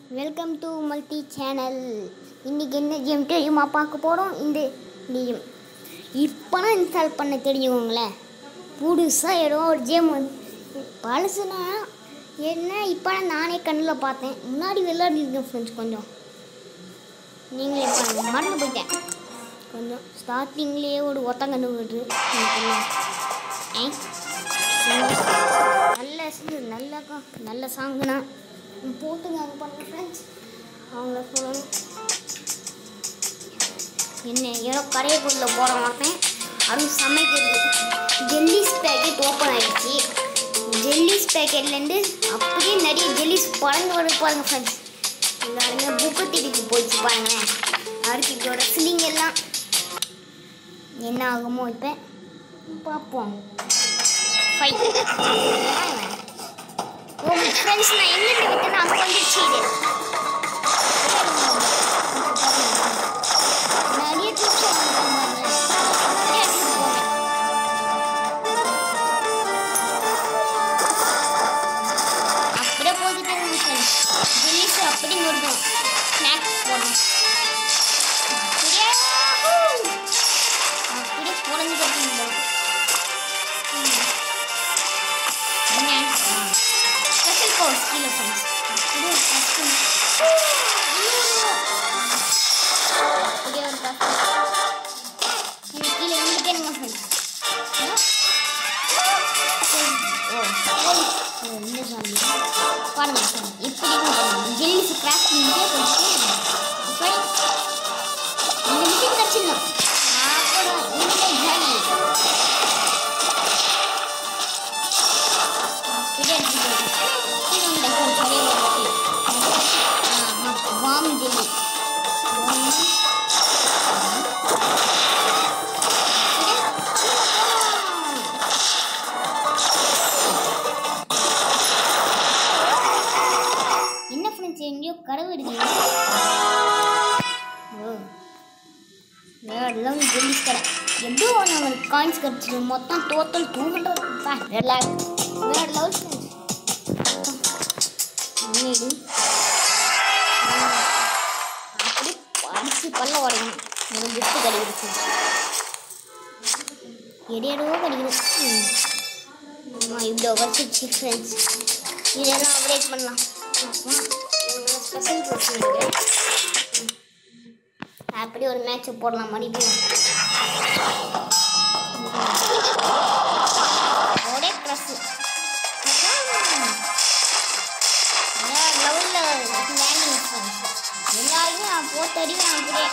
Welcome to multi channel இன்றைக்கி என்ன game தெரியுமா பார்க்க போகிறோம் இந்த கேம் இப்போ தான் இன்ஸ்டால் பண்ண தெரியுங்களேன் புதுசாக ஏதோ ஒரு கேம் வந்து பழசுனா என்ன இப்போ நானே கண்ணில் பார்த்தேன் முன்னாடி விளையாடிருக்கேன் ஃப்ரெண்ட்ஸ் கொஞ்சம் நீங்களே பாருங்க மறந்து போயிட்டேன் கொஞ்சம் ஸ்டார்டிங்லேயே ஒரு ஒத்த கண்டு விட்டு நல்ல இது நல்ல கா- நல்ல சாங்குனா போட்டுங்க அது பண்ணுங்க ஃப்ரெண்ட்ஸ் அவங்கள சொல்லணும் என்ன ஏதோ கடைக்குள்ளே போட மாட்டேன் அதுவும் சமைக்கிறது ஜெல்லிஸ் பேக்கெட் ஓப்பன் ஆயிடுச்சு ஜெல்லிஸ் பேக்கெட்லேருந்து அப்படியே நிறைய ஜெல்லிஸ் பறந்து வருது பாருங்க ஃப்ரெண்ட்ஸ் எல்லாருமே புக்கு திட்டிட்டு போயிடுச்சு பாருங்களேன் அடுத்து இதோட சிலிங் எல்லாம் என்ன ஆகுமோ இப்போ பார்ப்போம் ஃபைட் ஓ ஃப்ரெண்ட்ஸ் நான் எங்கிட்ட விட்டேன்னா அங்கே வந்துடுச்சு இது நிறைய டிப்ஸ் நிறைய டிப்ஸ் அப்படியே போட்டுட்டு ஃப்ரெண்ட்ஸ் ஜெல்லிஸ் அப்படி நொறுக்கும் ஸ்நாக்ஸ் போடணும் அப்படியே அப்படியே குறைஞ்சு கட்டிங்க ஸ்பெஷல் கோர்ஸ் கீழே ஃப்ரெண்ட்ஸ் அப்படியே ஒரு கஷ்டம் அப்படியே ஒரு கஷ்டம் கீழே இருந்துட்டே இருங்க ஃப்ரெண்ட்ஸ் இந்த சாமி பாருங்க இப்படி ஜெல்லிஸ் கிராஸ் பண்ணிட்டே போயிட்டு இப்படி இந்த மிஷின் கச்சிடணும் அப்புறம் இந்த ஜாலி வாம் ஜெல்லி என்ன ஃப்ரெண்ட்ஸ் எங்கேயோ கடவு இருக்கீங்க ஓ வேற லெவல் ஜெல்லிஸ் கடை எப்படியோ நம்மளுக்கு காயின்ஸ் கிடச்சிது மொத்தம் டோட்டல் டூ ஹண்ட்ரட் வேற லெவல் ஃப்ரெண்ட்ஸ் நீடு அப்படி படிச்சு பல்ல உடைக்கணும் ஒரு கிஃப்ட் கிடைக்கிடுச்சு எடையடோ கிடைக்கணும் ஆமாம் இவ்வளோ வச்சுச்சு ஃப்ரெண்ட்ஸ் இதெல்லாம் அப்டேட் பண்ணலாம் ஸ்பெஷல் போட்டு அப்படி ஒரு மேட்ச் போடலாம் மறுபடியும் ஒரே ப்ளஸ் லெவலில் லேண்டிங் எல்லாருமே நான் போட்டு அடிவேன் அப்படியே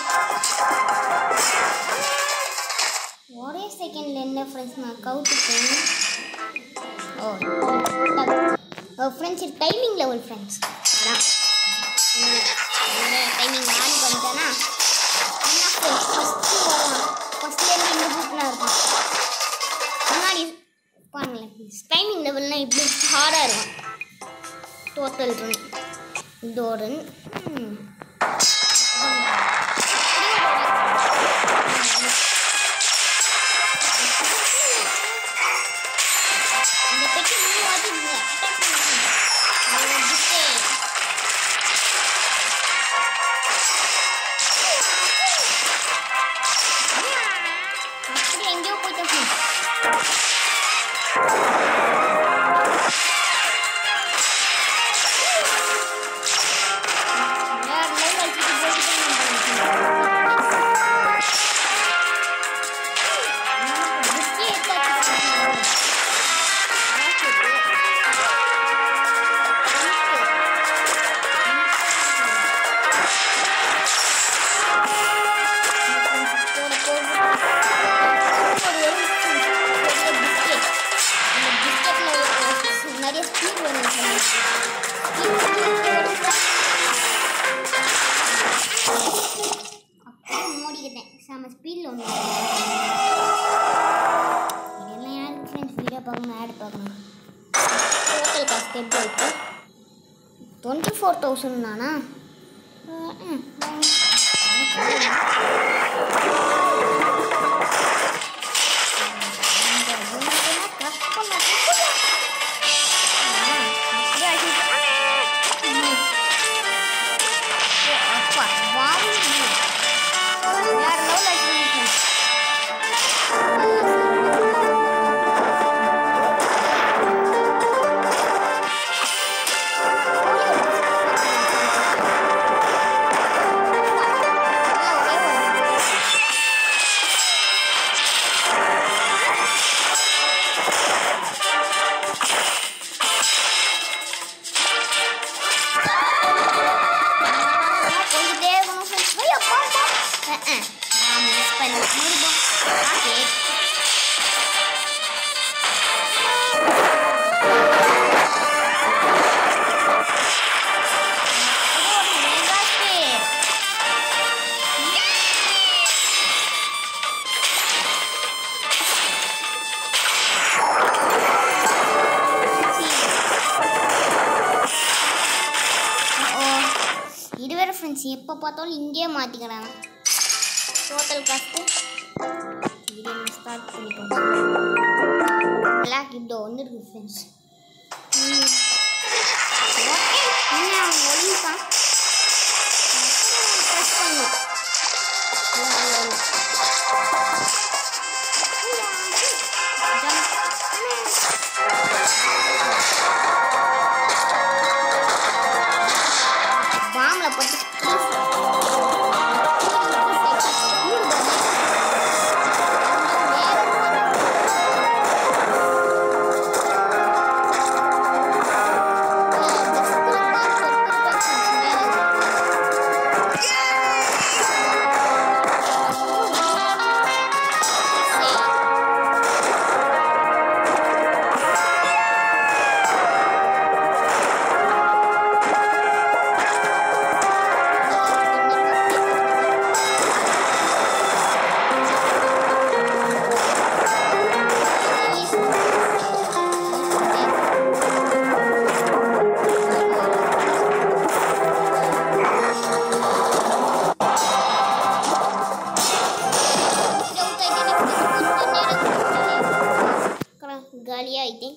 ஒரே செகண்டில் என்ன ஃப்ரெண்ட்ஸ் நான் கவுத்துட்டேன் ஓ ஓ ஃப்ரெண்ட்ஸ் இது டைமிங் லெவல் ஃப்ரெண்ட்ஸ் அதான் டைமிங் ஆன் பண்ணிட்டேன்னா என்ன ஃப்ரெண்ட்ஸ் ஃபஸ்ட்டு வரலாம் ஃபஸ்ட்லேருந்து இந்த புக்லாம் இருக்கும் முன்னாடி பாருங்களேன் டைமிங் லெவல்னால் இப்படி ஹார்டாக இருக்கும் டோட்டல் ரன் இதோட ம். இந்த பெட்டி மூணு வாட்டி அட்டாக் பண்ணுங்க அது கிஃப்ட்டு அப்படி எங்கேயோ போயிட்டேன் வேற level அடிச்சுட்டு போயிட்டே இருந்தேன். புக்கே எடுத்தாச்சு. நிறைய ஸ்பீட் வேணும் அப்படியே மூடிக்கிட்டேன் செம ஸ்பீடில் ஒன்று இதெல்லாம் யாருக்கு ஃப்ரெண்ட்ஸ் வீடியோ பார்க்கணும் ஆட் பார்க்கணும் டோட்டல் காஸ்ட் எப்படி இருக்கு டுவெண்ட்டி ஃபோர் தௌசண்ட் தானா கஷ்டம் இது வேற ஃப்ரெண்ட்ஸ் எப்போ பார்த்தாலும் இங்கேயே மாற்றிக்கிறாங்க டோட்டல் காஸ்ட்டு இது ஸ்டார்ட் பண்ணிட்டோம் பிளாக் இண்டோ வந்துருக்கு ஃப்ரெண்ட்ஸ் என்ன அவன் ஒளிப்பான் ப்ரெஸ் பண்ணும் பாம்ல பட்டு காலியாக ஆயிட்டேன்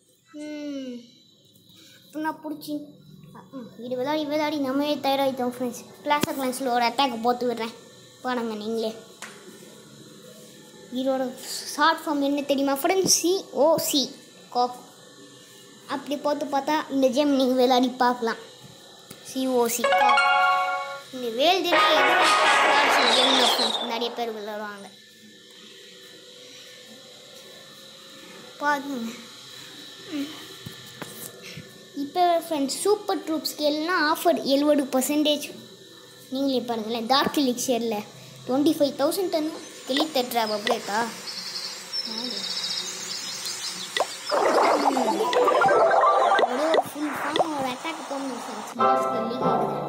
அப்புறம் பிடிச்சி இது விளையாடி விளையாடி நம்மளே தயாராகிட்டோம் ஃப்ரெண்ட்ஸ் கிளாஸ் கிளாஸில் ஒரு அட்டாக்கை போட்டு விடுறேன் பாருங்க நீங்களே இதோட ஷார்ட் ஃபார்ம் என்ன தெரியுமா ஃப்ரெண்ட்ஸ் சி ஓ சி காப் அப்படி போட்டு பார்த்தா இந்த கேம் நீங்கள் விளையாடி பார்க்கலாம் சிஓசி காப் இந்த வேல்டுலே கேம் நிறைய பேர் விளையாடுவாங்க பாருங்க இப்போ ஃப்ரெண்ட்ஸ் சூப்பர் ட்ரூப்ஸ்க்கு எல்லாம் ஆஃபர் எழுபது பர்சன்டேஜ் நீங்களே பாருங்களேன் டார்க் லிக்ஷரில் டுவெண்ட்டி ஃபைவ் தௌசண்ட் டன் கிளி தட்டுறா பப்ளேக்கா ஃபுல் ஃபார்ம் ஒரு அட்டாக் போகணும் friends master league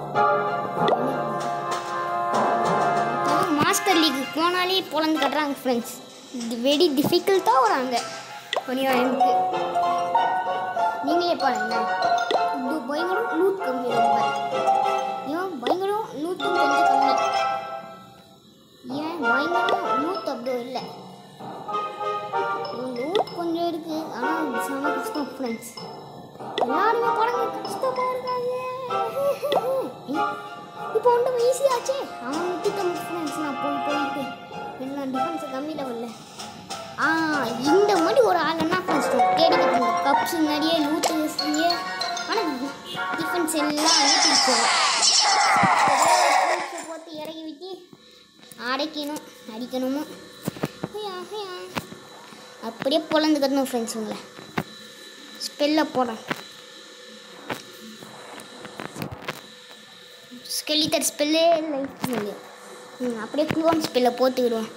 master league போனாலே பொழந்து கட்டுறாங்க ஃப்ரெண்ட்ஸ் இது வெரி டிஃபிகல்ட்டாக வராங்க பணியாளருக்கு நீங்களே பாருங்க இது பயங்கரம் லூட் கம்மி ரொம்ப ஏன் பயங்கரம் லூட்டும் கொஞ்சம் கம்மி ஏன் பயங்கரம் லூட் அப்படி இல்லை லூட் கொஞ்சம் இருக்கு ஆனால் இது செம கஷ்டம் ஃப்ரெண்ட்ஸ் எல்லாருமே படங்க கஷ்டமா இருக்காங்க இப்போ ஒன்றும் ஈஸியாச்சே அவன் விட்டுட்டோம் ஃப்ரெண்ட்ஸ் நான் போய் போயிட்டு எல்லாம் டிஃபென்ஸ் கம்மி லெவலில் ஆ இந்த மாதிரி ஒரு ஆளுன்னா ஃப்ரெண்ட்ஸ் தேடிக்கிட்டு கப்ஸ் நிறைய லூட்டு நிறைய ஆனால் டிஃபென்ஸ் எல்லாம் ஊற்றிட்டு போட்டு இறக்கி விட்டு அடைக்கணும் அடிக்கணுமோ ஹையா, ஹையா. அப்படியே பொழந்து கட்டணும் ஃப்ரெண்ட்ஸ் உங்களை ஸ்பெல்ல போடுறேன் ஸ்கெலிட்டர் ஸ்பெல்லே லைஃப் இல்லை ம் அப்படியே குளோன் ஸ்பெல்லை போட்டுக்கிடுவோம்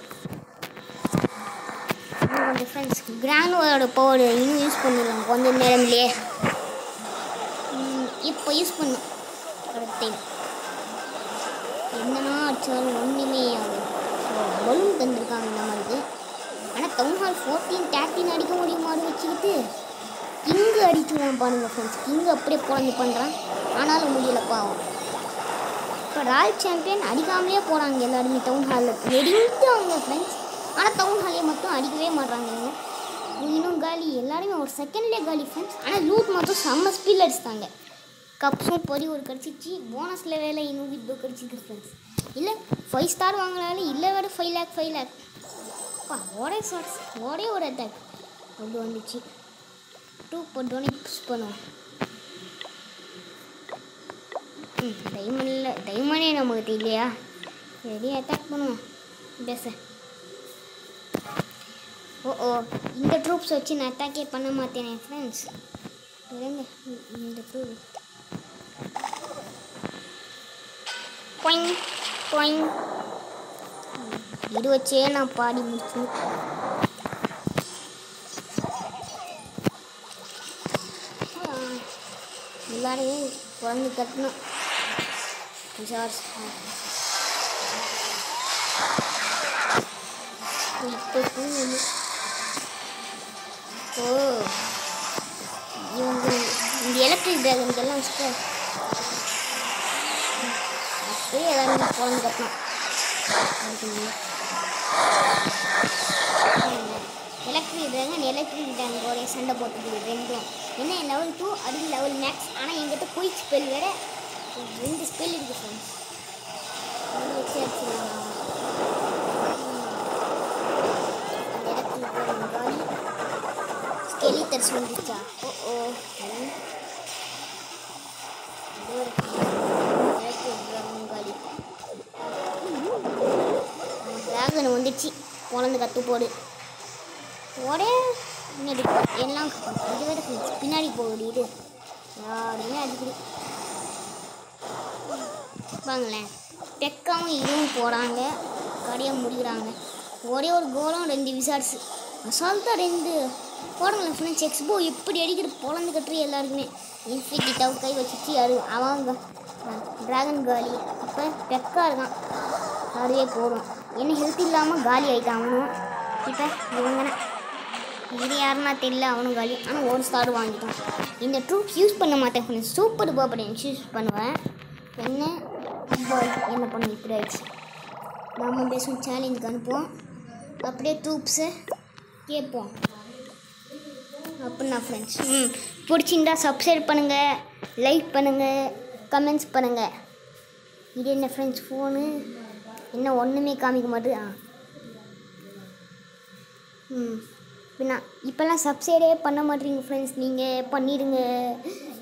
கொஞ்சம் ஃப்ரெண்ட்ஸ் கிரானுவோட பவர் இன்னும் யூஸ் பண்ணிடலாம் கொஞ்சம் நேரம்லையே ம், இப்போ யூஸ் பண்ணும் அடுத்த என்னன்னா அடிச்சாலும் ஒன்றுமே ஆகுது ஸோ பலூன் தந்திருக்காங்க நம்மளுக்கு ஆனால் டவுன் ஹால் ஃபோர்டீன் தேர்ட்டின் அடிக்க முடியுமாறு வச்சுக்கிட்டு கிங்கு அடிச்சுவான் பாருங்க ஃப்ரெண்ட்ஸ் கிங்கு அப்படியே குழந்தை பண்ணுறான் ஆனாலும் முடியல பாவம் இப்போ ராயல் சாம்பியன் அடிக்காமலே போகிறாங்க எல்லாருமே டவுன் ஹாலில் வெடிந்து அவங்க ஃப்ரெண்ட்ஸ் ஆனால் டவுன் ஹாலில் மட்டும் அடிக்கவே மாட்றாங்க இவங்க. இன்னும் காலி எல்லாருமே ஒரு செகண்ட்லேயே காலி ஃப்ரெண்ட்ஸ் ஆனால் லூட் மட்டும் செம்ம ஸ்பீல் அடிச்சிட்டாங்க கப்ஸும் பொறி ஒரு கிடச்சிச்சு போனஸில் வேலை இன்னும் இதோ கிடச்சிருக்கு ஃப்ரெண்ட்ஸ் இல்லை ஃபைவ் ஸ்டார் வாங்கினாலும் இல்லை வேறு ஃபைவ் லேக் ஃபைவ் லேக் அப்பா ஒரே ஷார்ட்ஸ் ஒரே ஒரு அட்டாக் அப்படி வந்துச்சு டூ போட்டோன்னே புஷ் பண்ணுவோம் ம் டைமண்டில் டைமண்டே நமக்கு தெரியலையா சரி அட்டாக் பண்ணுவோம் பேச ஓ ஓ இந்த ட்ரூப்ஸ் வச்சு நான் அட்டாக்கே பண்ண மாட்டேனே ஃப்ரெண்ட்ஸ் இருங்க இ- இந்த ட்ரூப் பொயின் பொயின் இது வச்சே நான் பாடி முடிச்சு எல்லாரையும் குழந்தை கட்டணும் ஜார்ஜ் இப்போ தூங்கணும். ஓ இவங்க இந்த எலக்ட்ரிக் டிராகனுக்கெல்லாம் வச்சுட்டு போய் எல்லாருமே குழந்தை கட்டணும் எலக்ட்ரிக் ட்ராகன் எலக்ட்ரிக் ட்ராகனோட சண்டை போட்டுக்குது ரெண்டும் என்ன லெவல் டூ அது லெவல் மேக்ஸ் ஆனால் எங்கிட்ட குயிக் ஸ்பெல் வேற ரெண்டு ஸ்பெல் இருக்குது ஃப்ரெண்ட்ஸ் ரெண்டு வச்சு அடிச்சிடலாம் அந்த எலக்ட்ரிக் ட்ராகன் காலி ஸ்கெலிட்டர்ஸ் வந்துச்சா ஓ ஓ டிராகன் வந்துச்சு குழந்தை கத்து போடு ஒரே முன்னாடி எல்லாம் இது வேற friends. பின்னாடி போகுது இது யாருமே அடிக்குது வாங்களேன் டெக்காவும் இதுவும் போகிறாங்க கடையாக முடிக்கிறாங்க ஒரே ஒரு கோலம் ரெண்டு விசாரிச்சு அசால்ட்டாக ரெண்டு போடுங்களேன் ஃப்ரெண்ட்ஸ் எக்ஸ்போ எப்படி அடிக்கிற பொழந்து கட்டுற எல்லாருக்குமே இன்ஃபினிட்டி டவ் கை வச்சுச்சு அது அவங்க டிராகன் காலி இப்போ டெக்காக இருக்கான் அதுவே போதும் என்ன ஹெல்த் இல்லாமல் காலி ஆகிட்டான் அவனும் இப்போ இவங்கன இது யாருன்னா தெரியல அவனும் காலி ஆனால் ஒரு ஸ்டார் வாங்கிட்டான் இந்த ட்ரூப்ஸ் யூஸ் பண்ண மாட்டேன் ஃப்ரெண்ட்ஸ் சூப்பர் பர்படன்ஸ் யூஸ் பண்ணுவேன் என்ன பாய் என்ன பண்ண இப்படி ஆயிடுச்சு நாம பேசும் சேலஞ்சுக்கு அனுப்புவோம் அப்படியே ட்ரூப்ஸை கேட்போம் அப்படின்னா ஃப்ரெண்ட்ஸ் ம் பிடிச்சிருந்தா சப்ஸ்கிரைப் பண்ணுங்கள் லைக் பண்ணுங்கள் கமெண்ட்ஸ் பண்ணுங்கள் இது என்ன ஃப்ரெண்ட்ஸ் ஃபோனு என்ன ஒன்றுமே காமிக்க மாட்டுது ஆ ம் பின்ன இப்போல்லாம் சப்ஸ்கிரைபே பண்ண மாட்டீங்க ஃப்ரெண்ட்ஸ் நீங்கள் பண்ணிடுங்க